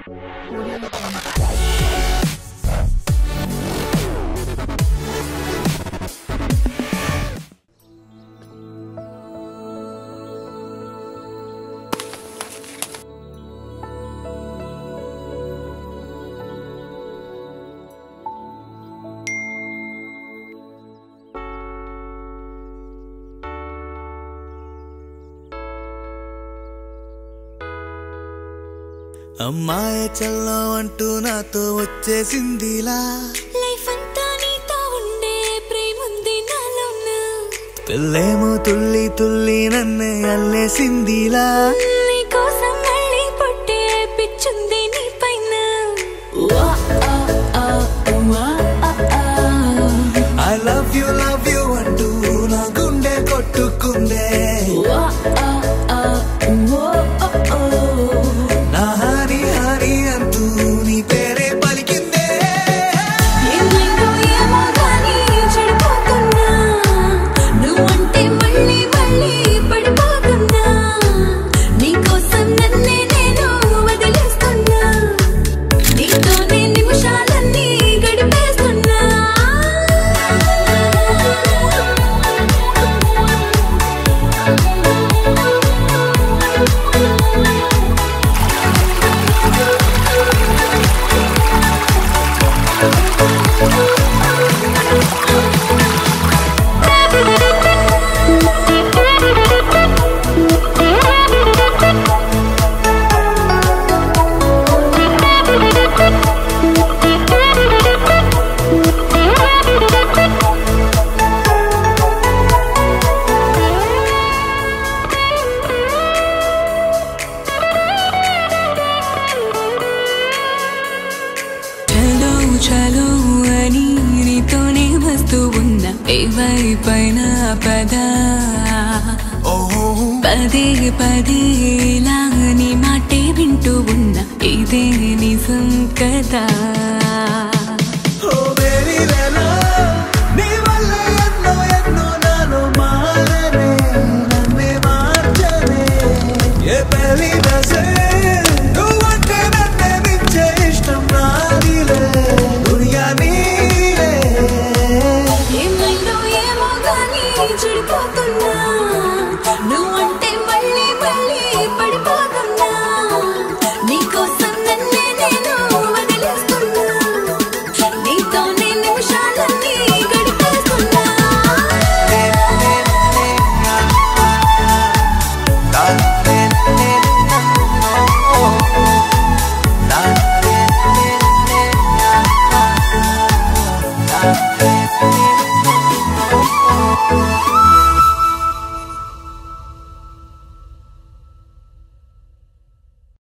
అమ్మాయి చల్లో అంటూ నాతో వచ్చేసిందిలా లైఫ్ అంతా నీతో ఉండే ప్రేముంది నాలోన పిల్లేమో తుల్లి తుల్లి నన్నే అల్లేసిందిలా నీ కోసం మళ్ళీ పుట్టే పిచ్చుంది నీ పైన I love you love you అంటూ నా గుండె కొట్టుకుందే నా హరి హరి అంటూ నీ పేరే పలికిందే ఏమైందో ఏమో గానీ చెడిపోతున్నా నువ్వంటే మళ్ళీ మళ్ళీ పడిపోతున్నా నీకోసం నన్నే నేను వదిలేస్తున్నా నీతోనే నిమిషాలన్నీ గడిపేస్తున్నా చలో చలో అని నీతోనే వస్తూ ఉన్నా ఏవైపైన పద ఓహో పదే పదే ఇలా నీ మాటే వింటూ ఉన్నా ఇదే నిజం కదా